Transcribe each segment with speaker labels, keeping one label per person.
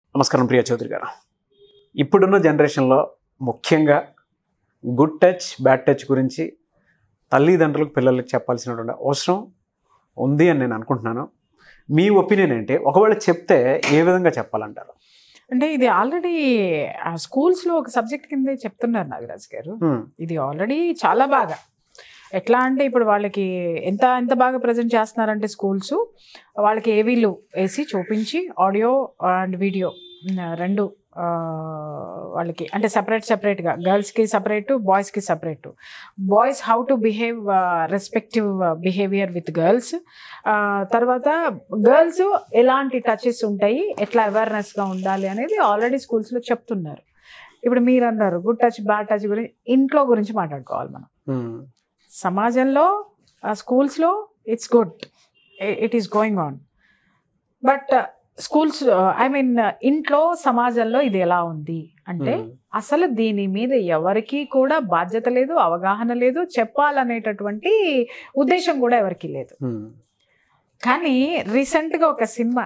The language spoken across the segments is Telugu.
Speaker 1: నమస్కారం ప్రియ చౌదరి గారు ఇప్పుడున్న జనరేషన్లో ముఖ్యంగా గుడ్ టచ్ బ్యాడ్ టచ్ గురించి తల్లిదండ్రులకు పిల్లలకు చెప్పాల్సినటువంటి అవసరం ఉంది అని నేను అనుకుంటున్నాను మీ ఒపీనియన్ ఏంటి ఒకవేళ చెప్తే ఏ విధంగా చెప్పాలంటారు
Speaker 2: అంటే ఇది ఆల్రెడీ స్కూల్స్లో ఒక సబ్జెక్ట్ కిందే చెప్తున్నారు నాగరాజ్ గారు
Speaker 1: హ్మ్,
Speaker 2: ఇది ఆల్రెడీ చాలా బాగా ఎట్లా అంటే ఇప్పుడు వాళ్ళకి ఎంత ఎంత బాగా ప్రజెంట్ చేస్తున్నారంటే స్కూల్స్ వాళ్ళకి ఏవీలు వేసి చూపించి ఆడియో అండ్ వీడియో రెండు ఆ, వాళ్ళకి అంటే సపరేట్ సపరేట్గా గర్ల్స్కి సపరేట్ బాయ్స్కి separate boys how to behave respective behaviour with girls తర్వాత గర్ల్స్ ఎలాంటి టచెస్ ఉంటాయి ఎట్లా అవేర్నెస్గా ఉండాలి అనేది ఆల్రెడీ స్కూల్స్లో చెప్తున్నారు ఇప్పుడు మీరు అన్నారు గుడ్ టచ్ బ్యాడ్ టచ్ గురించి ఇంట్లో గురించి మాట్లాడుకోవాలి మనం
Speaker 1: హ్మ్,
Speaker 2: సమాజంలో స్కూల్స్లో it's good it is going on but schools I mean ఇంట్లో సమాజంలో ఇది ఎలా ఉంది అంటే
Speaker 1: హ్మ్,
Speaker 2: అసలు దీని మీద ఎవరికి కూడా బాధ్యత లేదు అవగాహన లేదు చెప్పాలనేటటువంటి ఉద్దేశం కూడా ఎవరికి లేదు
Speaker 1: హ్మ్.
Speaker 2: కానీ రీసెంట్గా ఒక cinema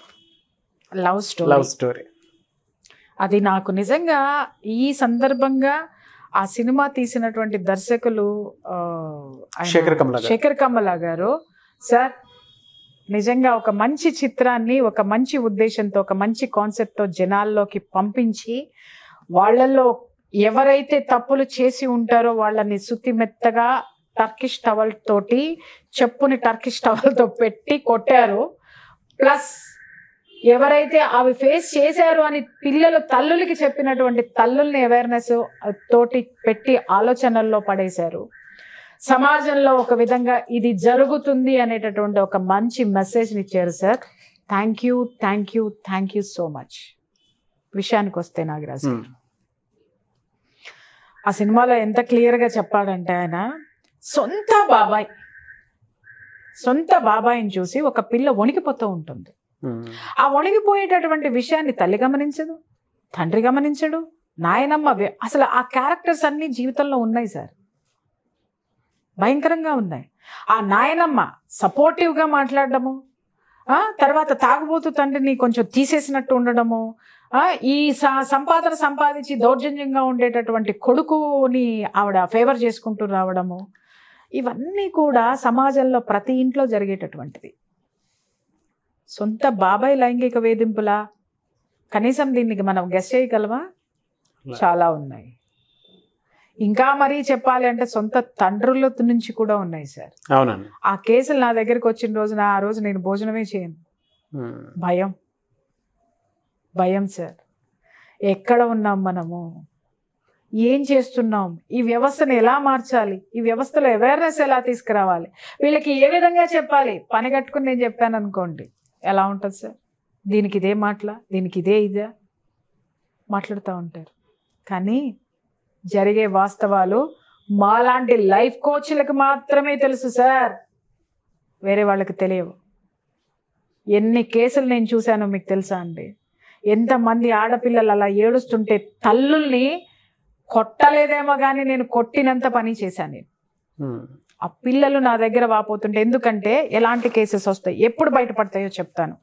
Speaker 2: love story
Speaker 1: love story
Speaker 2: అది నాకు నిజంగా ఈ సందర్భంగా ఆ సినిమా తీసినటువంటి దర్శకులు ఆ, ఆయన
Speaker 1: శేఖర్ కమలా గారు.
Speaker 2: శేఖర్ కమలా గారు సార్ నిజంగా ఒక మంచి చిత్రాన్ని ఒక మంచి ఉద్దేశంతో ఒక మంచి కాన్సెప్ట్తో జనాల్లోకి పంపించి వాళ్ళల్లో ఎవరైతే తప్పులు చేసి ఉంటారో వాళ్ళని సుత్తిమెత్తగా టర్కిష్ టవల్ తోటి చెప్పుని టర్కిష్ టవల్తో పెట్టి కొట్టారు ప్లస్ ఎవరైతే అవి ఫేస్ చేశారు అని పిల్లలు తల్లులకి చెప్పినటువంటి తల్లుల్ని అవేర్నెస్ తోటి పెట్టి ఆలోచనల్లో పడేశారు సమాజంలో ఒక విధంగా ఇది జరుగుతుంది అనేటటువంటి ఒక మంచి మెసేజ్ని ఇచ్చారు sir thank you thank you thank you so much విషయానికి వస్తే నాగరాజు
Speaker 1: హ్మ్,
Speaker 2: ఆ సినిమాలో ఎంత క్లియర్గా చెప్పాడంటే ఆయన సొంత బాబాయ్ సొంత బాబాయిని చూసి ఒక పిల్ల వణికిపోతూ ఉంటుంది
Speaker 1: హ్మ్,
Speaker 2: ఆ వణిగిపోయేటటువంటి విషయాన్ని తల్లి గమనించదు తండ్రి గమనించడు నాయనమ్మ వి- అసలు ఆ క్యారెక్టర్స్ అన్ని జీవితంలో ఉన్నాయి సార్ భయంకరంగా ఉన్నాయి ఆ నాయనమ్మ సపోర్టివ్గా మాట్లాడడము ఆ, తర్వాత తాగుబోతు తండ్రిని కొంచెం తీసేసినట్టు ఉండడము ఆ, ఈ స- సంపాదన సంపాదించి దౌర్జన్యంగా ఉండేటటువంటి కొడుకుని ఆవిడ ఫేవర్ చేసుకుంటూ రావడము ఇవన్నీ కూడా సమాజంలో ప్రతి ఇంట్లో జరిగేటటువంటిది సొంత బాబాయ్ లైంగిక వేధింపులా కనీసం దీనికి మనం గెస్ చేయగలమా చాలా ఉన్నాయి ఇంకా మరీ చెప్పాలి అంటే సొంత తండ్రుల నుంచి కూడా ఉన్నాయి సార్
Speaker 1: అవునండి
Speaker 2: ఆ కేసులు నా దగ్గరికి వచ్చిన రోజున ఆ రోజు నేను భోజనమే చేయను
Speaker 1: హ్మ్,
Speaker 2: భయం భయం సార్ ఎక్కడ ఉన్నాం మనము ఏం చేస్తున్నాం ఈ వ్యవస్థను ఎలా మార్చాలి ఈ వ్యవస్థలో అవేర్నెస్ ఎలా తీసుకురావాలి వీళ్ళకి ఏ విధంగా చెప్పాలి పని కట్టుకుని నేను చెప్పాను అనుకోండి ఎలా ఉంటుంది సార్ దీనికి ఇదే మాటలా దీనికి ఇదే ఇదా మాట్లాడుతూ ఉంటారు కానీ జరిగే వాస్తవాలు మాలాంటి లైఫ్ కోచ్లకు మాత్రమే తెలుసు సార్ వేరే వాళ్ళకి తెలియవు ఎన్ని కేసులు నేను చూశానో మీకు తెలుసా అండి ఎంతమంది ఆడపిల్లలు అలా ఏడుస్తుంటే తల్లుల్ని కొట్టలేదేమో కానీ నేను కొట్టినంత పని చేశాను నేను
Speaker 1: హ్మ్,
Speaker 2: ఆ పిల్లలు నా దగ్గర వాపోతుంటే ఎందుకంటే ఎలాంటి కేసెస్ వస్తాయి ఎప్పుడు బయటపడతాయో చెప్తాను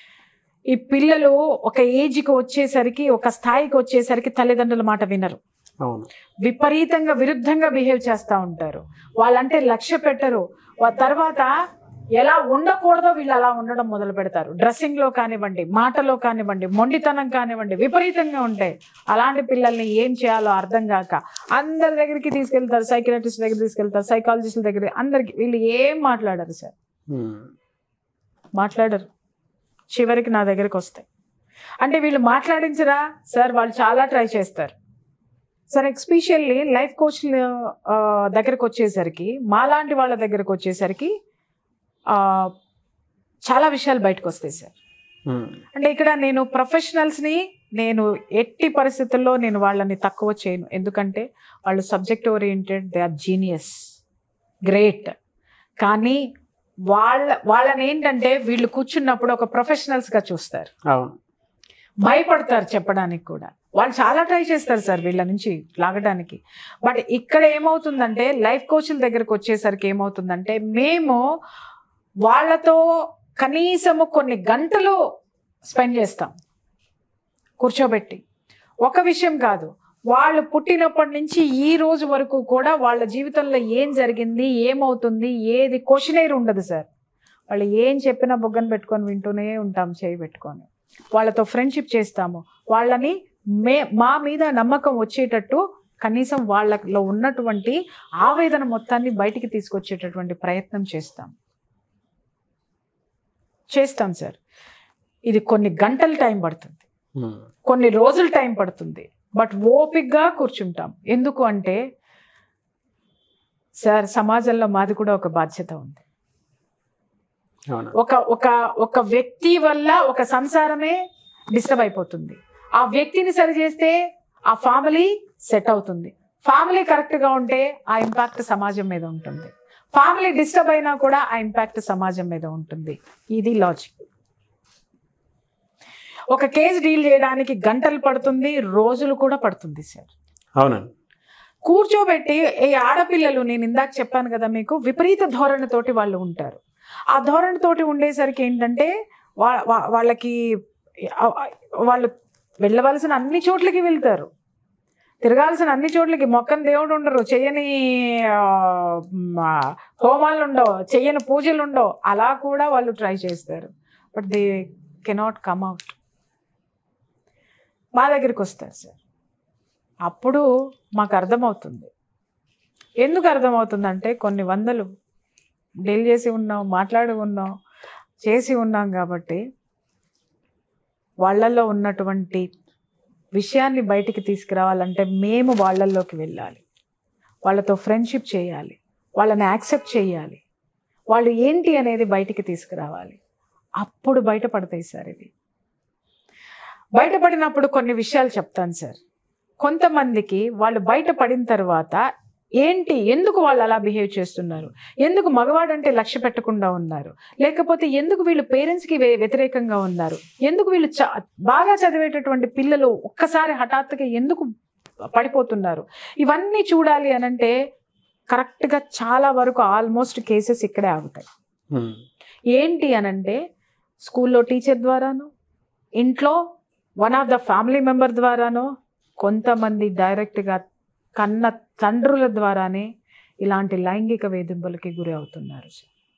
Speaker 2: ఈ పిల్లలు ఒక ఏజ్కి వచ్చేసరికి ఒక స్థాయికి వచ్చేసరికి తల్లిదండ్రుల మాట వినరు
Speaker 1: అవును
Speaker 2: విపరీతంగా విరుద్ధంగా బిహేవ్ చేస్తూ ఉంటారు వాళ్ళంటే లక్ష్య పెట్టరు వా- తర్వాత ఎలా ఉండకూడదో వీళ్ళు అలా ఉండడం మొదలు పెడతారు డ్రెస్సింగ్ లో కానివ్వండి మాటలో కానివ్వండి మొండితనం కానివ్వండి విపరీతంగా ఉంటాయి అలాంటి పిల్లల్ని ఏం చేయాలో అర్థం కాక అందరి దగ్గరికి తీసుకెళ్తారు సైకియాట్రిస్ట్ దగ్గర తీసుకెళ్తారు సైకాలజిస్టుల దగ్గర అందరికి వీళ్ళు ఏం మాట్లాడరు సార్
Speaker 1: హ్మ్,
Speaker 2: మాట్లాడరు చివరికి నా దగ్గరికి వస్తాయి అంటే వీళ్ళు మాట్లాడించరా సార్ వాళ్ళు చాలా ట్రై చేస్తారు సార్ ఎక్స్పెషల్లీ లైఫ్ కోచ్ దగ్గరకు వచ్చేసరికి మాలాంటి వాళ్ళ దగ్గరకు వచ్చేసరికి ఆ, చాలా విషయాలు బయటకు వస్తాయి సార్
Speaker 1: హ్మ్,
Speaker 2: అంటే ఇక్కడ నేను ప్రొఫెషనల్స్ని నేను ఎట్టి పరిస్థితుల్లో నేను వాళ్ళని తక్కువ చేయను ఎందుకంటే వాళ్ళు subject oriented they are genius great కానీ వాళ్ళ వాళ్ళని ఏంటంటే వీళ్ళు కూర్చున్నప్పుడు ఒక ప్రొఫెషనల్స్గా చూస్తారు
Speaker 1: అవును
Speaker 2: భయపడతారు చెప్పడానికి కూడా వాళ్ళు చాలా ట్రై చేస్తారు సార్ వీళ్ళ నుంచి లాగడానికి బట్ ఇక్కడ ఏమవుతుందంటే లైఫ్ కోచ్ల దగ్గరకు వచ్చేసరికి ఏమవుతుందంటే మేము వాళ్ళతో కనీసము కొన్ని గంటలు స్పెండ్ చేస్తాం కూర్చోబెట్టి ఒక విషయం కాదు వాళ్ళు పుట్టినప్పటి నుంచి ఈ రోజు వరకు కూడా వాళ్ళ జీవితంలో ఏం జరిగింది ఏమవుతుంది ఏది క్వశ్చనేర్ ఉండదు సార్ వాళ్ళు ఏం చెప్పినా బొగ్గను పెట్టుకొని వింటూనే ఉంటాం చేయి పెట్టుకొని వాళ్ళతో ఫ్రెండ్షిప్ చేస్తాము వాళ్ళని మే మా మీద నమ్మకం వచ్చేటట్టు కనీసం వాళ్ళలో ఉన్నటువంటి ఆవేదన మొత్తాన్ని బయటికి తీసుకొచ్చేటటువంటి ప్రయత్నం చేస్తాం చేస్తాం సార్ ఇది కొన్ని గంటల టైం పడుతుంది
Speaker 1: ఉమ్.
Speaker 2: కొన్ని రోజులు టైం పడుతుంది బట్ ఓపిక్గా కూర్చుంటాం ఎందుకు అంటే సార్ సమాజంలో మాది కూడా ఒక బాధ్యత ఉంది
Speaker 1: అవును
Speaker 2: ఒక ఒక ఒక వ్యక్తి వల్ల ఒక సంసారమే డిస్టర్బ్ అయిపోతుంది ఆ వ్యక్తిని సరి చేస్తే ఆ ఫ్యామిలీ సెట్ అవుతుంది ఫ్యామిలీ కరెక్ట్ గా ఉంటే ఆ ఇంపాక్ట్ సమాజం మీద ఉంటుంది ఫ్యామిలీ డిస్టర్బ్ అయినా కూడా ఆ ఇంపాక్ట్ సమాజం మీద ఉంటుంది ఇది లాజిక్ ఒక కేసు డీల్ చేయడానికి గంటలు పడుతుంది రోజులు కూడా పడుతుంది సార్
Speaker 1: అవునండి
Speaker 2: కూర్చోబెట్టి ఈ ఆడపిల్లలు నేను ఇందాక చెప్పాను కదా మీకు విపరీత ధోరణితోటి వాళ్ళు ఉంటారు ఆ ధోరణితోటి ఉండేసరికి ఏంటంటే వా- వా- వాళ్ళకి ఆ- ఆ- వాళ్ళు వెళ్ళవలసిన అన్ని చోట్లకి వెళ్తారు తిరగాల్సిన అన్ని చోట్లకి మొక్కని దేవుడు ఉండరు చెయ్యని ఆ, మ్, ఆ, హోమాలు ఉండవు చెయ్యని పూజలు ఉండవు అలా కూడా వాళ్ళు ట్రై చేస్తారు but they cannot come out మా దగ్గరికి వస్తారు సార్ అప్పుడు మాకు అర్థమవుతుంది ఎందుకు అర్థమవుతుందంటే కొన్ని వందలు డీల్ చేసి ఉన్నాం మాట్లాడి ఉన్నాం చేసి ఉన్నాం కాబట్టి వాళ్ళల్లో ఉన్నటువంటి విషయాన్ని బయటికి తీసుకురావాలంటే మేము వాళ్ళల్లోకి వెళ్ళాలి వాళ్ళతో ఫ్రెండ్షిప్ చేయాలి వాళ్ళని యాక్సెప్ట్ చేయాలి వాళ్ళు ఏంటి అనేది బయటికి తీసుకురావాలి అప్పుడు బయటపడతాయి సార్ ఇవి బయటపడినప్పుడు కొన్ని విషయాలు చెప్తాను సార్ కొంతమందికి వాళ్ళు బయటపడిన తర్వాత ఏంటి ఎందుకు వాళ్ళు అలా బిహేవ్ చేస్తున్నారు ఎందుకు మగవాడంటే లక్ష్య పెట్టకుండా ఉన్నారు లేకపోతే ఎందుకు వీళ్ళు పేరెంట్స్కి వ్యతిరేకంగా ఉన్నారు ఎందుకు వీళ్ళు చ బాగా చదివేటటువంటి పిల్లలు ఒక్కసారి హఠాత్తుగా ఎందుకు పడిపోతున్నారు ఇవన్నీ చూడాలి అనంటే కరెక్ట్గా చాలా వరకు ఆల్మోస్ట్ కేసెస్ ఇక్కడే ఆగుతాయి
Speaker 1: ఉమ్.
Speaker 2: ఏంటి అనంటే స్కూల్లో టీచర్ ద్వారాను ఇంట్లో one of the family member ద్వారానో కొంతమంది డైరెక్ట్గా కన్న తండ్రుల ద్వారానే ఇలాంటి లైంగిక వేధింపులకి గురి అవుతున్నారు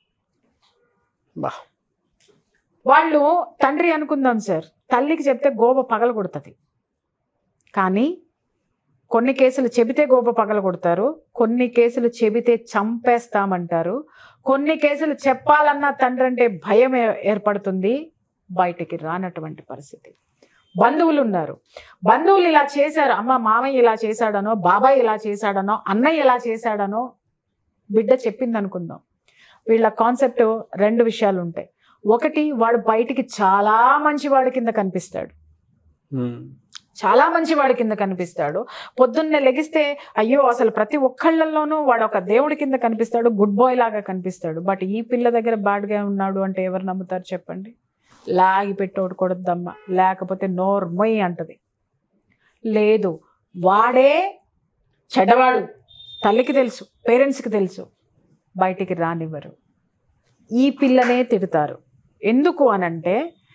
Speaker 1: బా
Speaker 2: వాళ్ళు తండ్రి అనుకుందాం సార్ తల్లికి చెప్తే గోబ పగల కొడుతుంది కానీ కొన్ని కేసులు చెబితే గోబ పగల కొడతారు కొన్ని కేసులు చెబితే చంపేస్తామంటారు కొన్ని కేసులు చెప్పాలన్నా తండ్రి అంటే భయం ఏ- ఏర్పడుతుంది బయటికి రానటువంటి పరిస్థితి బంధువులు ఉన్నారు బంధువులు ఇలా చేశారు అమ్మ మామయ్య ఇలా చేశాడనో బాబాయ్ ఇలా చేశాడనో అన్నయ్య ఇలా చేశాడనో బిడ్డ చెప్పింది అనుకుందాం వీళ్ళ కాన్సెప్ట్ రెండు విషయాలు ఉంటాయి ఒకటి వాడు బయటికి చాలా మంచివాడి కింద కనిపిస్తాడు
Speaker 1: ఉమ్.
Speaker 2: చాలా మంచివాడి కింద కనిపిస్తాడు పొద్దున్నే లెగిస్తే అయ్యో అసలు ప్రతి ఒక్కళ్ళల్లోనూ వాడు ఒక దేవుడి కింద కనిపిస్తాడు గుడ్ బాయ్ లాగా కనిపిస్తాడు బట్ ఈ పిల్ల దగ్గర బ్యాడ్గా ఉన్నాడు అంటే ఎవరు నమ్ముతారు చెప్పండి లాగి పెట్టోడు కొడద్దమ్మ లేకపోతే నోరు మొయ్ అంటది లేదు వాడే చెడ్డవాడు తల్లికి తెలుసు పేరెంట్స్కి తెలుసు బయటికి రానివ్వరు ఈ పిల్లనే తిడతారు ఎందుకు అనంటే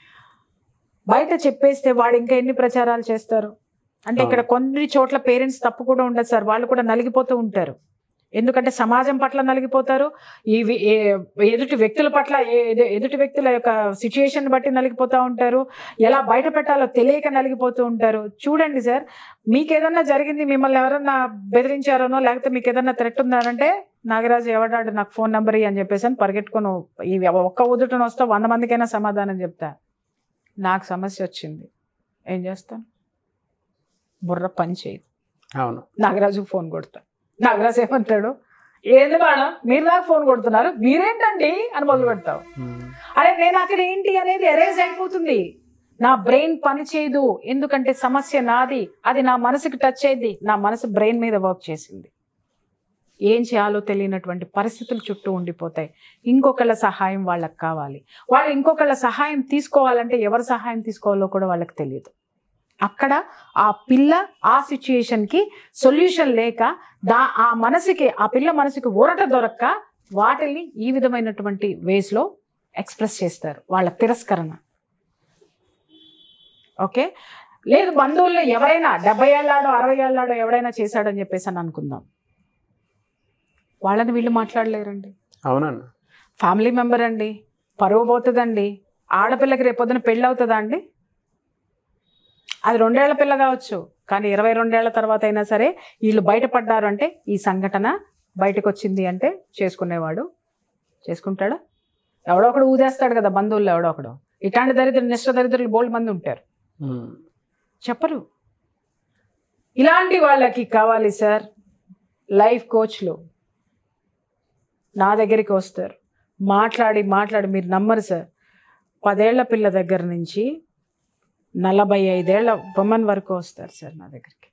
Speaker 2: బయట చెప్పేస్తే వాడు ఇంకా ఎన్ని ప్రచారాలు చేస్తారు అంటే ఇక్కడ కొన్ని చోట్ల పేరెంట్స్ తప్పు కూడా ఉండదు సార్ వాళ్ళు కూడా నలిగిపోతూ ఉంటారు ఎందుకంటే సమాజం పట్ల నలిగిపోతారు ఈ వి- ఏ- ఎదుటి వ్యక్తుల పట్ల ఏ- ఎదు- ఎదుటి వ్యక్తుల యొక్క సిచ్యుయేషన్ బట్టి నలిగిపోతూ ఉంటారు ఎలా బయట పెట్టాలో తెలియక నలిగిపోతూ ఉంటారు చూడండి సార్ మీకు ఏదన్నా జరిగింది మిమ్మల్ని ఎవరన్నా బెదిరించారనో లేకపోతే మీకు ఏదన్నా థ్రెట్ ఉందనంటే నాగరాజు ఎవడాడు నాకు ఫోన్ నెంబర్ ఇయ్యి అని చెప్పేసి అని పరిగెట్టుకొని ఈ ఒక్క ఉదుటన వస్తే వంద మందికైనా సమాధానం చెప్తా నాకు సమస్య వచ్చింది ఏం చేస్తాను బుర్ర పని చేయదు
Speaker 1: అవును
Speaker 2: నాగరాజు ఫోన్ కొడతా నాగరాజు ఏమంటాడు ఏంది మేడం మీరు నాకు ఫోన్ కొడుతున్నారు మీరేంటండి అని మొదలు పెడతావు
Speaker 1: ఉమ్.
Speaker 2: అరే నేను అక్కడ ఏంటి అనేది ఎరేజ్ అయిపోతుంది నా బ్రెయిన్ పని చేయదు ఎందుకంటే సమస్య నాది అది నా మనసుకి టచ్ అయింది నా మనసు బ్రెయిన్ మీద వర్క్ చేసింది ఏం చేయాలో తెలియనటువంటి పరిస్థితులు చుట్టూ ఉండిపోతాయి ఇంకొకళ్ళ సహాయం వాళ్ళకి కావాలి వాళ్ళు ఇంకొకళ్ళ సహాయం తీసుకోవాలంటే ఎవరి సహాయం తీసుకోవాలో కూడా వాళ్ళకి తెలియదు అక్కడ ఆ పిల్ల ఆ సిచ్యుయేషన్కి సొల్యూషన్ లేక దా ఆ మనసుకి ఆ పిల్ల మనసుకి ఊరట దొరక్క వాటిని ఈ విధమైనటువంటి వేస్లో ఎక్స్ప్రెస్ చేస్తారు వాళ్ళ తిరస్కరణ ఓకే లేదు బంధువుల్లో ఎవరైనా డెబ్బై ఏళ్ళాడో అరవై ఏళ్ళాడో ఎవడైనా చేశాడని చెప్పేసి అని అనుకుందాం వాళ్ళని వీళ్ళు మాట్లాడలేరండి
Speaker 1: అవునన్న
Speaker 2: ఫ్యామిలీ మెంబర్ అండి పరువు పోతుందండి ఆడపిల్లకి రేపొద్దున పెళ్ళి అవుతుందా అండి అది రెండేళ్ల పిల్ల కావచ్చు కానీ ఇరవై రెండేళ్ల తర్వాత అయినా సరే వీళ్ళు బయటపడ్డారు అంటే ఈ సంఘటన బయటకు వచ్చింది అంటే చేసుకునేవాడు చేసుకుంటాడా ఎవడో ఒకడు ఊదేస్తాడు కదా బంధువుల్లో ఎవడో ఒకడు ఇట్లాంటి దరిద్రులు నిష్ట దరిద్రులు బోల్డ్ మంది ఉంటారు
Speaker 1: ఉమ్.
Speaker 2: చెప్పరు ఇలాంటి వాళ్ళకి కావాలి సార్ లైఫ్ కోచ్లు నా దగ్గరికి వస్తారు మాట్లాడి మాట్లాడి మీరు నమ్మరు సార్ పదేళ్ల పిల్ల దగ్గర నుంచి నలభై ఐదేళ్ల ఉమెన్ వరకు వస్తారు సార్ నా దగ్గరికి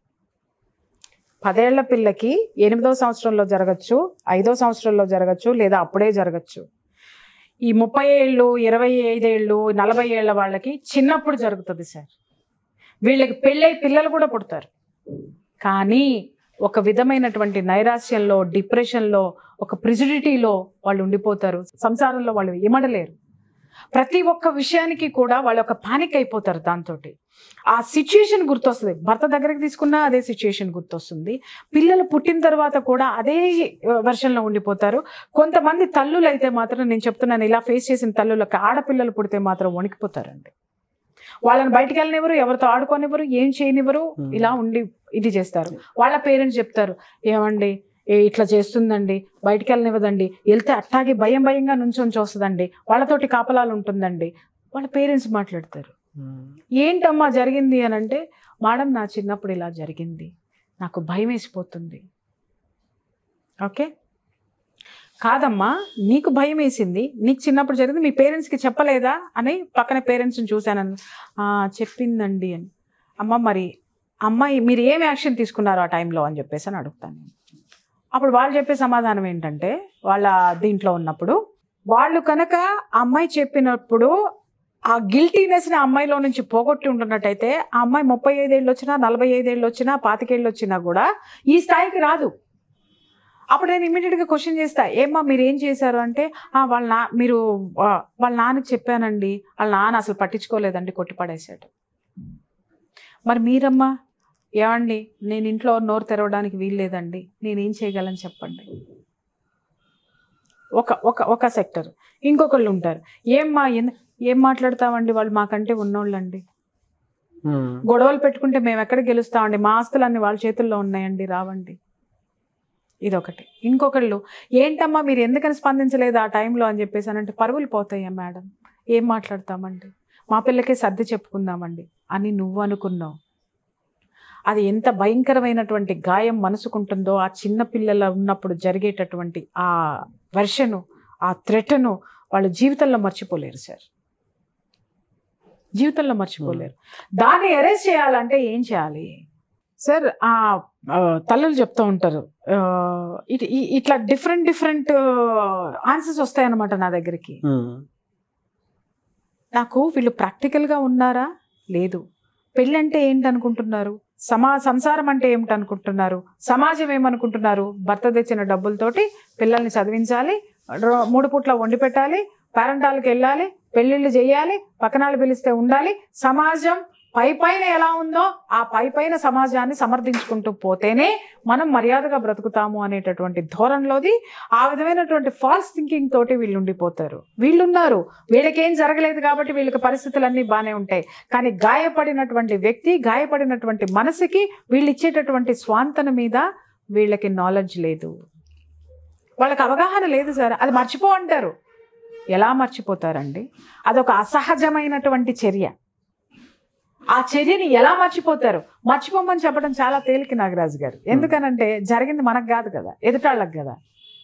Speaker 2: పదేళ్ల పిల్లకి ఎనిమిదో సంవత్సరంలో జరగచ్చు ఐదో సంవత్సరంలో జరగచ్చు లేదా అప్పుడే జరగచ్చు ఈ ముప్పై ఏళ్ళు ఇరవై ఐదేళ్ళు నలభై ఏళ్ళ వాళ్ళకి చిన్నప్పుడు జరుగుతుంది సార్ వీళ్ళకి పెళ్ళై పిల్లలు కూడా పుడతారు కానీ ఒక విధమైనటువంటి నైరాశ్యంలో డిప్రెషన్లో ఒక ప్రిజిడిటీలో వాళ్ళు ఉండిపోతారు సంసారంలో వాళ్ళు ఇమడలేరు ప్రతి ఒక్క విషయానికి కూడా వాళ్ళు ఒక పానిక్ అయిపోతారు దాంతో ఆ సిచ్యుయేషన్ గుర్తొస్తుంది భర్త దగ్గరికి తీసుకున్నా అదే సిచ్యుయేషన్ గుర్తొస్తుంది పిల్లలు పుట్టిన తర్వాత కూడా అదే వర్షన్లో ఉండిపోతారు కొంతమంది తల్లులు అయితే మాత్రం నేను చెప్తున్నాను ఇలా ఫేస్ చేసిన తల్లులకు ఆడపిల్లలు పుడితే మాత్రం వణికిపోతారండి వాళ్ళని బయటికి వెళ్ళనివ్వరు ఎవరితో ఆడుకోనివ్వరు ఏం చేయనివ్వరు
Speaker 1: Hmm.
Speaker 2: ఇలా ఉండి ఇది చేస్తారు వాళ్ళ పేరెంట్స్ చెప్తారు ఏమండి ఏ ఇట్లా చేస్తుందండి బయటికి వెళ్ళనివ్వదండి వెళ్తే అట్టాగే భయం భయంగా నుంచొని చూస్తుందండి వాళ్ళతోటి కాపలాలు ఉంటుందండి వాళ్ళ పేరెంట్స్ మాట్లాడతారు
Speaker 1: ఉమ్.
Speaker 2: ఏంటమ్మా జరిగింది అని అంటే మేడం నా చిన్నప్పుడు ఇలా జరిగింది నాకు భయం వేసిపోతుంది ఓకే కాదమ్మా నీకు భయం వేసింది నీకు చిన్నప్పుడు జరిగింది మీ పేరెంట్స్కి చెప్పలేదా అని పక్కన పేరెంట్స్ని చూశాను "ఆ, చెప్పిందండి అని అమ్మ మరి అమ్మాయి మీరు ఏం యాక్షన్ తీసుకున్నారు ఆ టైంలో అని చెప్పేసి అని అడుగుతాను నేను. అప్పుడు వాళ్ళు చెప్పే సమాధానం ఏంటంటే వాళ్ళ దీంట్లో ఉన్నప్పుడు వాళ్ళు కనుక ఆ అమ్మాయి చెప్పినప్పుడు ఆ గిల్టీనెస్ని అమ్మాయిలో నుంచి పోగొట్టి ఉంటున్నట్టయితే ఆ అమ్మాయి ముప్పై ఐదేళ్ళు వచ్చినా నలభై ఐదేళ్ళు వచ్చినా పాతికేళ్ళు వచ్చినా కూడా ఈ స్థాయికి రాదు అప్పుడు నేను ఇమీడియట్గా క్వశ్చన్ చేస్తా ఏమ్మా మీరు ఏం చేశారు అంటే "ఆ, వాళ్ళ నా మీరు ఆ, వాళ్ళ నాన్నకి చెప్పానండి వాళ్ళ నాన్న అసలు పట్టించుకోలేదండి కొట్టిపడేశాడు మరి మీరమ్మా ఏమండి నేను ఇంట్లో నోరు తెరవడానికి వీల్లేదండి నేనేం చేయగలను చెప్పండి ఒక ఒక ఒక సెక్టర్ ఇంకొకళ్ళు ఉంటారు ఏమ్మా ఎందు ఏం మాట్లాడతామండి వాళ్ళు మాకంటే ఉన్నోళ్ళండి
Speaker 1: ఉమ్.
Speaker 2: గొడవలు పెట్టుకుంటే మేము ఎక్కడ గెలుస్తామండి మా ఆస్తులన్నీ వాళ్ళ చేతుల్లో ఉన్నాయండి రావండి ఇదొకటి ఇంకొకళ్ళు ఏంటమ్మా మీరు ఎందుకని స్పందించలేదు ఆ టైంలో అని చెప్పేసి అని అంటే పరువులు పోతాయా మేడం ఏం మాట్లాడతామండి మా పిల్లకే సర్ది చెప్పుకుందామండి అని నువ్వు అనుకున్నావు అది ఎంత భయంకరమైనటువంటి గాయం మనసుకుంటుందో ఆ చిన్న పిల్లల ఉన్నప్పుడు జరిగేటటువంటి ఆ వెర్షను ఆ థ్రెటను వాళ్ళు జీవితంలో మర్చిపోలేరు సార్ జీవితంలో మర్చిపోలేరు దాన్ని అరెస్ట్ చేయాలంటే ఏం చేయాలి సార్ ఆ ఆ, తల్లులు చెప్తూ ఉంటారు ఆ, ఇట్- ఇ- ఇట్లా డిఫరెంట్ డిఫరెంట్ ఆన్సర్స్ వస్తాయన్నమాట నా దగ్గరికి
Speaker 1: ఉమ్.
Speaker 2: నాకు వీళ్ళు ప్రాక్టికల్గా ఉన్నారా లేదు పెళ్ళి అంటే ఏంటనుకుంటున్నారు సమా సంసారం అంటే ఏమిటనుకుంటున్నారు సమాజం ఏమనుకుంటున్నారు భర్త తెచ్చిన డబ్బులతోటి పిల్లల్ని చదివించాలి రో- మూడు పూట్ల వండి పెట్టాలి పేరెంటాలకు వెళ్ళాలి పెళ్ళిళ్ళు చేయాలి పక్కనాలు పిలిస్తే ఉండాలి సమాజం పై పైన ఎలా ఉందో ఆ పై పైన సమాజాన్ని సమర్థించుకుంటూ పోతేనే మనం మర్యాదగా బ్రతుకుతాము అనేటటువంటి ధోరణిలోది ఆ విధమైనటువంటి ఫాల్స్ థింకింగ్ తోటి వీళ్ళు ఉండిపోతారు వీళ్ళున్నారు వీళ్ళకేం జరగలేదు కాబట్టి వీళ్ళకి పరిస్థితులన్నీ బాగానే ఉంటాయి కానీ గాయపడినటువంటి వ్యక్తి గాయపడినటువంటి మనసుకి వీళ్ళు ఇచ్చేటటువంటి స్వాంతన మీద వీళ్ళకి నాలెడ్జ్ లేదు వాళ్ళకి అవగాహన లేదు సార్ అది మర్చిపో అంటారు ఎలా మర్చిపోతారండి అదొక అసహజమైనటువంటి చర్య ఆ చర్యని ఎలా మర్చిపోతారు మర్చిపోమని చెప్పడం చాలా తేలిక నాగరాజు గారు ఎందుకనంటే జరిగింది మనకు కాదు కదా ఎదుటాళ్ళకి కదా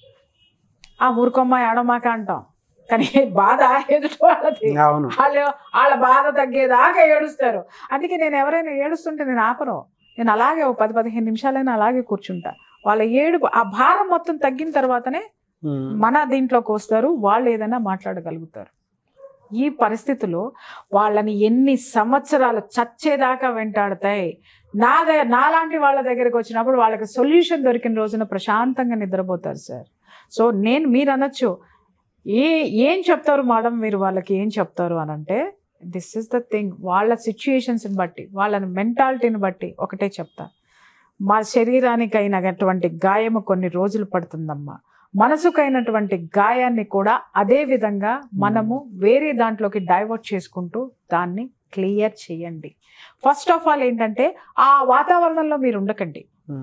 Speaker 2: ఆ ఊరుకొమ్మ ఏడమాక అంటాం కానీ బాధ ఎదుటి వాళ్ళది
Speaker 1: అవును
Speaker 2: వాళ్ళు వాళ్ళ బాధ తగ్గేదాకా ఏడుస్తారు అందుకే నేను ఎవరైనా ఏడుస్తుంటే నేను ఆపను నేను అలాగే ఒక పది పదిహేను నిమిషాలైనా అలాగే కూర్చుంటా వాళ్ళ ఏడుపు ఆ భారం మొత్తం తగ్గిన తర్వాతనే
Speaker 1: ఉమ్.
Speaker 2: మన దీంట్లోకి వస్తారు వాళ్ళు ఏదైనా మాట్లాడగలుగుతారు ఈ పరిస్థితిలో వాళ్ళని ఎన్ని సంవత్సరాలు చచ్చేదాకా వెంటాడతాయి నా దగ్గర నాలాంటి వాళ్ళ దగ్గరికి వచ్చినప్పుడు వాళ్ళకి సొల్యూషన్ దొరికిన రోజున ప్రశాంతంగా నిద్రపోతారు సార్ సో నేను మీరు అనొచ్చు ఏ ఏం చెప్తారు మేడం మీరు వాళ్ళకి ఏం చెప్తారు అని అంటే దిస్ ఇస్ ద థింగ్ వాళ్ళ సిచ్యుయేషన్స్ని బట్టి వాళ్ళ మెంటాలిటీని బట్టి ఒకటే చెప్తా మా శరీరానికి అయినటువంటి గాయము కొన్ని రోజులు పడుతుందమ్మా మనసుకైనటువంటి గాయాన్ని కూడా అదే విధంగా మనము వేరే దాంట్లోకి డైవర్ట్ చేసుకుంటూ దాన్ని క్లియర్ చేయండి ఫస్ట్ ఆఫ్ ఆల్ ఏంటంటే ఆ వాతావరణంలో మీరు ఉండకండి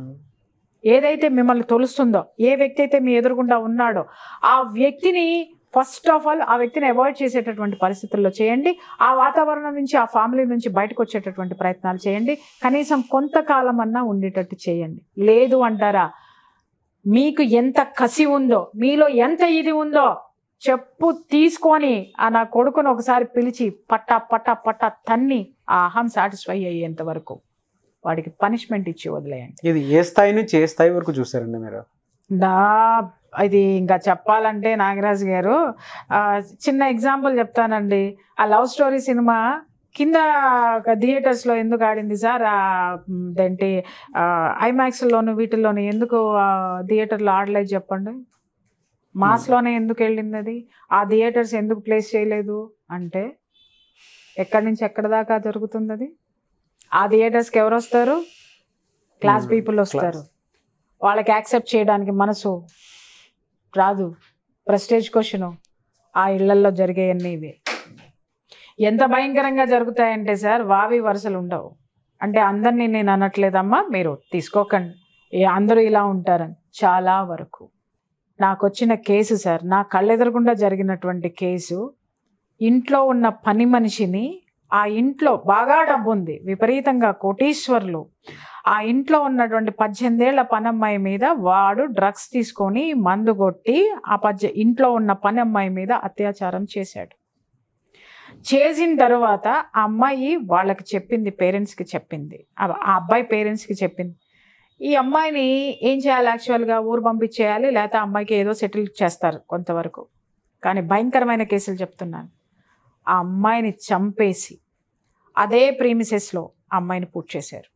Speaker 2: ఏదైతే మిమ్మల్ని తొలుస్తుందో ఏ వ్యక్తి అయితే మీ ఎదురుగుండా ఉన్నాడో ఆ వ్యక్తిని ఫస్ట్ ఆఫ్ ఆల్ ఆ వ్యక్తిని అవాయిడ్ చేసేటటువంటి పరిస్థితుల్లో చేయండి ఆ వాతావరణం నుంచి ఆ ఫ్యామిలీ నుంచి బయటకు వచ్చేటటువంటి ప్రయత్నాలు చేయండి కనీసం కొంతకాలం అన్నా ఉండేటట్టు చేయండి లేదు అంటారా మీకు ఎంత కసి ఉందో మీలో ఎంత ఇది ఉందో చెప్పు తీసుకొని ఆ నా కొడుకును ఒకసారి పిలిచి పట్ట పట్ట పట్ట తన్ని ఆ అహం సాటిస్ఫై అయ్యేంత వరకు వాడికి పనిష్మెంట్ ఇచ్చి వదిలేయండి
Speaker 1: ఇది ఏ స్థాయి నుంచి ఏ స్థాయి వరకు చూసారండి మీరు
Speaker 2: నా ఇది ఇంకా చెప్పాలంటే నాగరాజు గారు ఆ, చిన్న ఎగ్జాంపుల్ చెప్తానండి ఆ లవ్ స్టోరీ సినిమా కింద థియేటర్స్లో ఎందుకు ఆడింది సార్ ఆ, మ్, ఏంటి ఐమాక్స్లోను వీటిల్లోను ఎందుకు థియేటర్లో ఆడలేదు చెప్పండి మాస్లోనే ఎందుకు వెళ్ళింది అది ఆ థియేటర్స్ ఎందుకు ప్లేస్ చేయలేదు అంటే ఎక్కడి నుంచి ఎక్కడి దాకా జరుగుతుంది అది ఆ థియేటర్స్కి ఎవరు వస్తారు క్లాస్
Speaker 1: Hmm,
Speaker 2: పీపుల్ వస్తారు వాళ్ళకి యాక్సెప్ట్ చేయడానికి మనసు రాదు ప్రెస్టేజ్ క్వశ్చన్ ఆ ఇళ్లల్లో జరిగేవన్నీ ఇవి ఎంత భయంకరంగా జరుగుతాయంటే సార్ వావి వరుసలు ఉండవు అంటే అందరినీ నేను అనట్లేదమ్మా మీరు తీసుకోకండి ఏ అందరూ ఇలా ఉంటారని చాలా వరకు నాకు వచ్చిన కేసు సార్ నా కళ్ళెదురకుండా జరిగినటువంటి కేసు ఇంట్లో ఉన్న పని మనిషిని ఆ ఇంట్లో బాగా డబ్బు ఉంది విపరీతంగా కోటీశ్వర్లు ఆ ఇంట్లో ఉన్నటువంటి పద్దెనిమిదేళ్ల పనమ్మాయి మీద వాడు డ్రగ్స్ తీసుకొని మందు కొట్టి ఆ పద్దె ఇంట్లో ఉన్న పని అమ్మాయి మీద అత్యాచారం చేశాడు చేసిన తర్వాత ఆ అమ్మాయి వాళ్ళకి చెప్పింది పేరెంట్స్కి చెప్పింది ఆ ఆ అబ్బాయి పేరెంట్స్కి చెప్పింది ఈ అమ్మాయిని ఏం చేయాలి యాక్చువల్గా ఊరు పంపించేయాలి లేకపోతే ఆ అమ్మాయికి ఏదో సెటిల్ చేస్తారు కొంతవరకు కానీ భయంకరమైన కేసులు చెప్తున్నాను ఆ అమ్మాయిని చంపేసి అదే ప్రీమిసెస్లో ఆ అమ్మాయిని పూర్తి చేశారు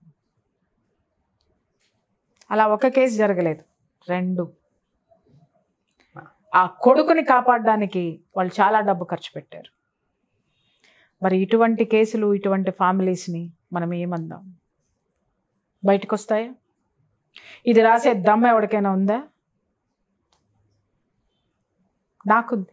Speaker 2: అలా ఒక కేసు జరగలేదు రెండు ఆ కొడుకుని కాపాడడానికి వాళ్ళు చాలా డబ్బు ఖర్చు పెట్టారు మరి ఇటువంటి కేసులు ఇటువంటి ఫ్యామిలీస్ని మనం ఏమందాం బయటకు వస్తాయా ఇది రాసే దమ్మ ఎవరికైనా ఉందా నాకుంది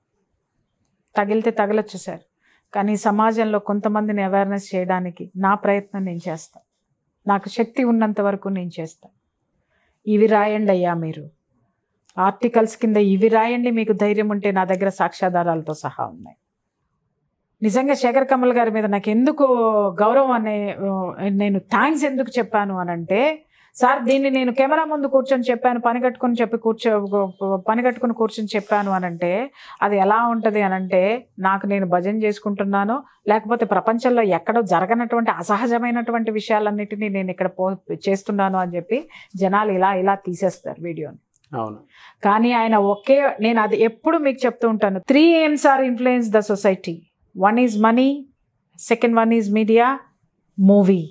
Speaker 2: తగిలితే తగలొచ్చు సార్ కానీ సమాజంలో కొంతమందిని అవేర్నెస్ చేయడానికి నా ప్రయత్నం నేను చేస్తా నాకు శక్తి ఉన్నంత వరకు నేను చేస్తా ఇవి రాయండి అయ్యా మీరు ఆర్టికల్స్ కింద ఇవి రాయండి మీకు ధైర్యం ఉంటే నా దగ్గర సాక్ష్యాధారాలతో సహా ఉన్నాయి నిజంగా శేఖర్ కమల్ గారి మీద నాకు ఎందుకు గౌరవం అనే ఆ, నేను థ్యాంక్స్ ఎందుకు చెప్పాను అని అంటే సార్ దీన్ని నేను కెమెరా ముందు కూర్చొని చెప్పాను పని కట్టుకుని చెప్పి కూర్చో పని కట్టుకుని కూర్చొని చెప్పాను అని అంటే అది ఎలా ఉంటుంది అని అంటే నాకు నేను భజన చేసుకుంటున్నాను లేకపోతే ప్రపంచంలో ఎక్కడో జరగనటువంటి అసహజమైనటువంటి విషయాలన్నిటినీ నేను ఇక్కడ పో చేస్తున్నాను అని చెప్పి జనాలు ఇలా ఇలా తీసేస్తారు వీడియోని
Speaker 1: అవును
Speaker 2: కానీ ఆయన ఒకే నేను అది ఎప్పుడు మీకు చెప్తూ ఉంటాను three aims are influence the society one is money second one is media movie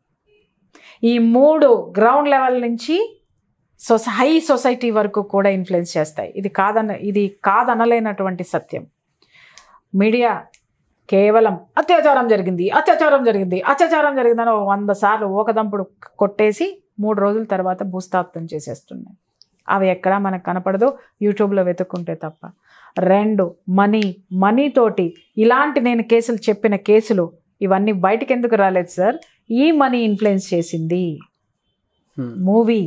Speaker 2: ఈ మూడు గ్రౌండ్ లెవెల్ నుంచి సొస హై సొసైటీ వరకు కూడా ఇన్ఫ్లుయెన్స్ చేస్తాయి ఇది కాదన ఇది కాదనలేనటువంటి సత్యం మీడియా కేవలం అత్యాచారం జరిగింది అత్యాచారం జరిగింది అత్యాచారం జరిగిందని ఓ వంద సార్లు ఓకదంపుడు కొట్టేసి మూడు రోజుల తర్వాత భూస్థాపితం చేసేస్తున్నాయి అవి ఎక్కడా మనకు కనపడదు యూట్యూబ్లో వెతుక్కుంటే తప్ప రెండు మనీ మనీ తోటి ఇలాంటి నేను కేసులు చెప్పిన కేసులు ఇవన్నీ బయటకు ఎందుకు రాలేదు సార్ ఈ మనీ ఇన్ఫ్లుయెన్స్ చేసింది
Speaker 1: Hmm.
Speaker 2: మూవీ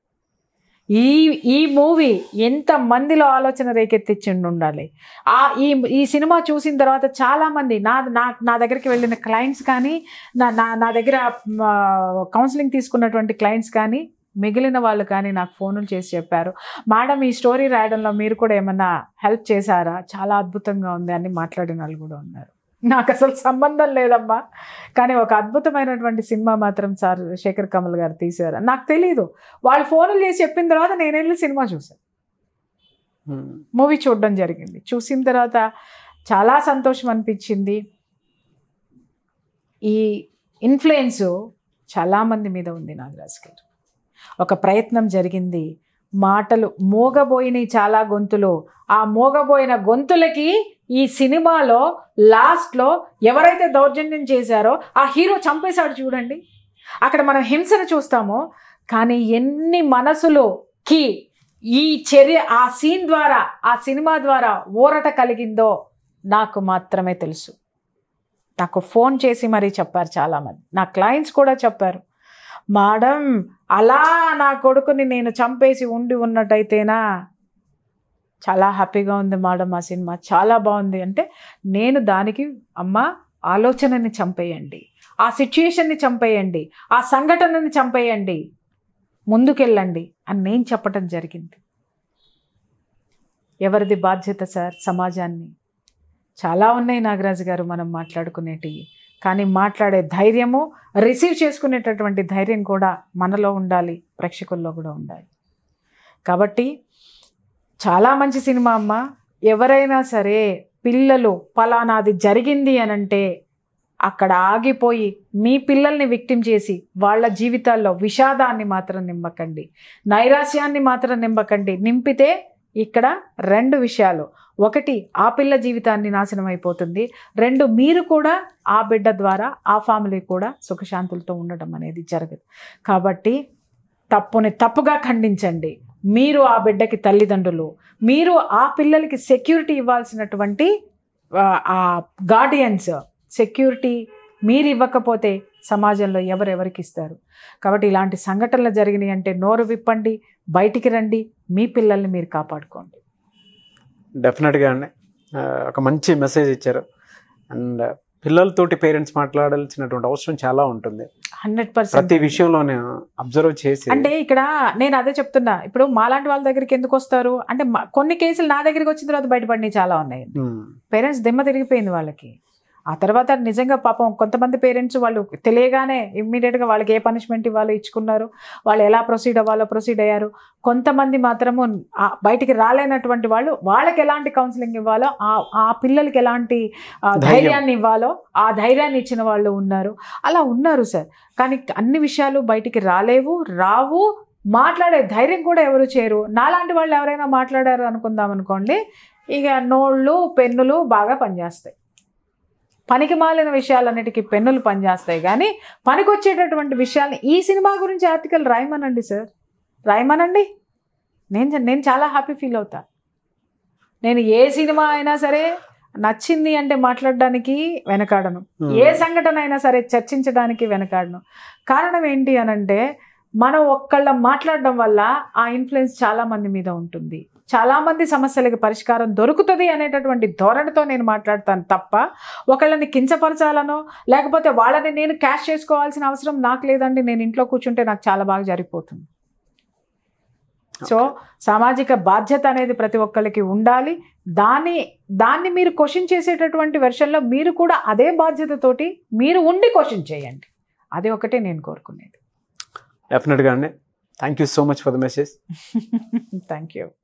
Speaker 2: ఈ ఈ మూవీ ఎంత మందిలో ఆలోచన రేకెత్తించిండి ఉండాలి ఆ ఈ ఈ సినిమా చూసిన తర్వాత చాలా మంది నా నా నా దగ్గరికి వెళ్ళిన క్లయింట్స్ కానీ నా నా నా దగ్గర కౌన్సిలింగ్ తీసుకున్నటువంటి క్లయింట్స్ కానీ మిగిలిన వాళ్ళు కానీ నాకు ఫోన్లు చేసి చెప్పారు మేడం ఈ స్టోరీ రాయడంలో మీరు కూడా ఏమన్నా హెల్ప్ చేశారా చాలా అద్భుతంగా ఉంది అని మాట్లాడిన వాళ్ళు కూడా ఉన్నారు నాకు అసలు సంబంధం లేదమ్మా కానీ ఒక అద్భుతమైనటువంటి సినిమా మాత్రం సార్ శేఖర్ కమల్ గారు తీశారు నాకు తెలియదు వాళ్ళు ఫోన్లు చేసి చెప్పిన తర్వాత నేను వెళ్ళి సినిమా చూసాను
Speaker 1: Hmm.
Speaker 2: మూవీ చూడడం జరిగింది చూసిన తర్వాత చాలా సంతోషం అనిపించింది ఈ ఇన్ఫ్లుయెన్స్ చాలామంది మీద ఉంది నాగరాజ్ గారు ఒక ప్రయత్నం జరిగింది మాటలు మోగబోయినాయి చాలా గొంతులు ఆ మోగబోయిన గొంతులకి ఈ సినిమాలో లాస్ట్లో ఎవరైతే దౌర్జన్యం చేశారో ఆ హీరో చంపేశాడు చూడండి అక్కడ మనం హింసను చూస్తాము కానీ ఎన్ని మనసులోకి ఈ చర్య ఆ సీన్ ద్వారా ఆ సినిమా ద్వారా ఊరట కలిగిందో నాకు మాత్రమే తెలుసు నాకు ఫోన్ చేసి మరీ చెప్పారు చాలామంది నా క్లయింట్స్ కూడా చెప్పారు మేడం అలా నా కొడుకుని నేను చంపేసి ఉండి ఉన్నట్టయితేనా చాలా హ్యాపీగా ఉంది మేడం ఆ సినిమా చాలా బాగుంది అంటే నేను దానికి అమ్మ ఆలోచనని చంపేయండి ఆ సిచ్యుయేషన్ని చంపేయండి ఆ సంఘటనని చంపేయండి ముందుకెళ్ళండి అని నేను చెప్పటం జరిగింది ఎవరిది బాధ్యత సార్ సమాజాన్ని చాలా ఉన్నాయి నాగరాజు గారు మనం మాట్లాడుకునేటివి కానీ మాట్లాడే ధైర్యము రిసీవ్ చేసుకునేటటువంటి ధైర్యం కూడా మనలో ఉండాలి ప్రేక్షకుల్లో కూడా ఉండాలి కాబట్టి చాలా మంచి సినిమా అమ్మ ఎవరైనా సరే పిల్లలు పలానాది జరిగింది అనంటే అక్కడ ఆగిపోయి మీ పిల్లల్ని విక్టిమ్ చేసి వాళ్ళ జీవితాల్లో విషాదాన్ని మాత్రం నింపకండి నైరాశ్యాన్ని మాత్రం నింపకండి నింపితే ఇక్కడ రెండు విషయాలు ఒకటి ఆ పిల్ల జీవితాన్ని నాశనం అయిపోతుంది రెండు మీరు కూడా ఆ బిడ్డ ద్వారా ఆ ఫ్యామిలీ కూడా సుఖశాంతులతో ఉండడం అనేది జరగదు కాబట్టి తప్పుని తప్పుగా ఖండించండి మీరు ఆ బిడ్డకి తల్లిదండ్రులు మీరు ఆ పిల్లలకి సెక్యూరిటీ ఇవ్వాల్సినటువంటి ఆ, ఆ గార్డియన్స్ సెక్యూరిటీ మీరు ఇవ్వకపోతే సమాజంలో ఎవరెవరికి ఇస్తారు కాబట్టి ఇలాంటి సంఘటనలు జరిగినాయి అంటే నోరు విప్పండి బయటికి రండి మీ పిల్లల్ని మీరు కాపాడుకోండి
Speaker 1: డెఫినెట్గా అండి ఆ, ఒక మంచి మెసేజ్ ఇచ్చారు అండ్ పిల్లలతోటి పేరెంట్స్ మాట్లాడాల్సినటువంటి అవసరం చాలా ఉంటుంది
Speaker 2: హండ్రెడ్
Speaker 1: ప్రతి
Speaker 2: పర్సెంట్
Speaker 1: విషయంలోనే అబ్జర్వ్ చేసి
Speaker 2: అంటే ఇక్కడ నేను అదే చెప్తున్నా ఇప్పుడు మాలాంటి వాళ్ళ దగ్గరికి ఎందుకు వస్తారు అంటే మా- కొన్ని కేసులు నా దగ్గరికి వచ్చిన తర్వాత బయటపడినవి చాలా ఉన్నాయి
Speaker 1: ఉమ్,
Speaker 2: పేరెంట్స్ దిమ్మ తిరిగిపోయింది వాళ్ళకి ఆ తర్వాత నిజంగా పాపం కొంతమంది పేరెంట్స్ వాళ్ళు తెలియగానే ఇమ్మీడియట్గా వాళ్ళకి ఏ పనిష్మెంట్ ఇవ్వాలో ఇచ్చుకున్నారు వాళ్ళు ఎలా ప్రొసీడ్ అవ్వాలో ప్రొసీడ్ అయ్యారు కొంతమంది మాత్రము ఆ బయటికి రాలేనటువంటి వాళ్ళు వాళ్ళకి ఎలాంటి కౌన్సిలింగ్ ఇవ్వాలో ఆ ఆ పిల్లలకి ఎలాంటి ఆ,
Speaker 1: ధైర్యం.
Speaker 2: ధైర్యాన్ని ఇవ్వాలో ఆ ధైర్యాన్ని ఇచ్చిన వాళ్ళు ఉన్నారు అలా ఉన్నారు సార్ కానీ అన్ని విషయాలు బయటికి రాలేవు రావు మాట్లాడే ధైర్యం కూడా ఎవరు చేయరు నాలాంటి వాళ్ళు ఎవరైనా మాట్లాడారు అనుకుందాం అనుకోండి ఇక నోళ్ళు పెన్నులు బాగా పనిచేస్తాయి పనికి మాలిన విషయాలన్నిటికీ పెన్నులు పనిచేస్తాయి కానీ పనికొచ్చేటటువంటి విషయాల్ని ఈ సినిమా గురించి ఆర్టికల్ రాయమనండి సార్ రాయమనండి నేను నేను చాలా హ్యాపీ ఫీల్ అవుతా నేను ఏ సినిమా అయినా సరే నచ్చింది అంటే మాట్లాడడానికి వెనకాడను
Speaker 1: ఉమ్,
Speaker 2: ఏ సంఘటన అయినా సరే చర్చించడానికి వెనకాడను కారణం ఏంటి అనంటే మనం ఒక్కళ్ళ మాట్లాడడం వల్ల ఆ ఇన్ఫ్లుయెన్స్ చాలా మంది మీద ఉంటుంది చాలా మంది సమస్యలకి పరిష్కారం దొరుకుతుంది అనేటటువంటి ధోరణితో నేను మాట్లాడతాను తప్ప ఒకళ్ళని కించపరచాలనో లేకపోతే వాళ్ళని నేను క్యాష్ చేసుకోవాల్సిన అవసరం నాకు లేదండి నేను ఇంట్లో కూర్చుంటే నాకు చాలా బాగా జరిగిపోతుంది సో సామాజిక బాధ్యత అనేది ప్రతి ఒక్కరికి ఉండాలి దాన్ని దాన్ని మీరు క్వశ్చన్ చేసేటటువంటి వెర్షన్లో మీరు కూడా అదే బాధ్యతతోటి మీరు ఉండి క్వశ్చన్ చేయండి అది ఒకటే నేను కోరుకునేది
Speaker 1: డెఫినెట్గా అండి thank you so much for the message
Speaker 2: thank you